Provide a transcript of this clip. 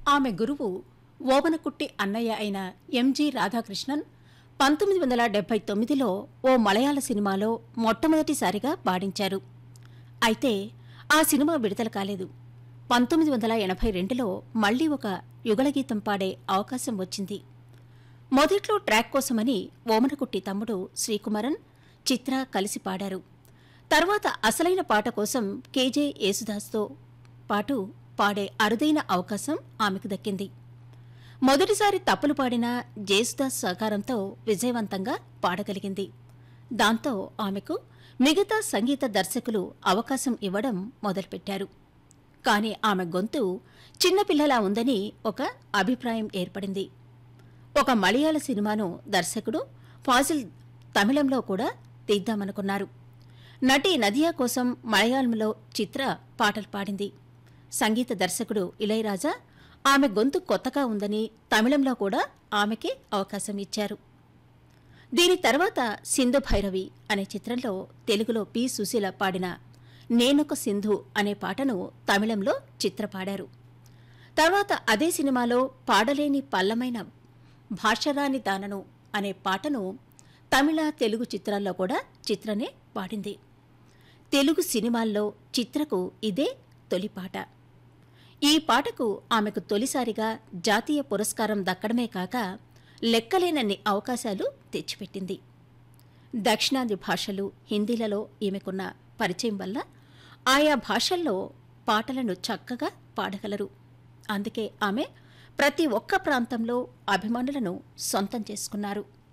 ఆమె గురువు ఓవనకుట్టి అన్నయ్య అయిన ఎంజి రాధాకృష్ణన్ పంతొమ్మిది వందల డెబ్బై తొమ్మిదిలో ఓ మలయాళ సినిమాలో మొట్టమొదటిసారిగా పాడించారు అయితే ఆ సినిమా విడుదల కాలేదు పంతొమ్మిది వందల ఎనభై రెండులో మళ్లీ ఒక యుగళగీతం పాడే అవకాశం వచ్చింది మొదట్లో ట్రాక్ కోసమని ఓమనకుట్టి తమ్ముడు శ్రీకుమారన్ చిత్ర కలిసి పాడారు తర్వాత అసలైన పాట కోసం కేజే యేసుదాస్తో పాటు పాడే అరుదైన అవకాశం ఆమెకు దక్కింది మొదటిసారి తప్పులు పాడిన జేసుదాస్ సహకారంతో విజయవంతంగా పాడగలిగింది దాంతో ఆమెకు మిగతా సంగీత దర్శకులు అవకాశం ఇవ్వడం మొదలుపెట్టారు కానీ ఆమె గొంతు చిన్నపిల్లలా ఉందని ఒక అభిప్రాయం ఏర్పడింది ఒక మలయాళ సినిమాను దర్శకుడు ఫాజిల్ తమిళంలో కూడా తీద్దామనుకున్నారు నటి నదియా కోసం మలయాళంలో చిత్ర పాటలు పాడింది సంగీత దర్శకుడు ఇళయరాజా ఆమె గొంతు కొత్తగా ఉందని తమిళంలో కూడా ఆమెకే అవకాశం ఇచ్చారు దీని తర్వాత సింధు భైరవి అనే చిత్రంలో తెలుగులో పి సుశీల పాడిన నేనొక సింధు అనే పాటను తమిళంలో చిత్ర పాడారు తర్వాత అదే సినిమాలో పాడలేని పల్లమైన భాషరాని దానను అనే పాటను తమిళ తెలుగు చిత్రాల్లో కూడా చిత్రనే పాడింది తెలుగు సినిమాల్లో చిత్రకు ఇదే తొలి పాట ఈ పాటకు ఆమెకు తొలిసారిగా జాతీయ పురస్కారం దక్కడమే కాక లెక్కలేనన్ని అవకాశాలు తెచ్చిపెట్టింది దక్షిణాది భాషలు హిందీలలో ఈమెకున్న పరిచయం వల్ల ఆయా భాషల్లో పాటలను చక్కగా పాడగలరు అందుకే ఆమె ప్రతి ఒక్క ప్రాంతంలో అభిమానులను సొంతం చేసుకున్నారు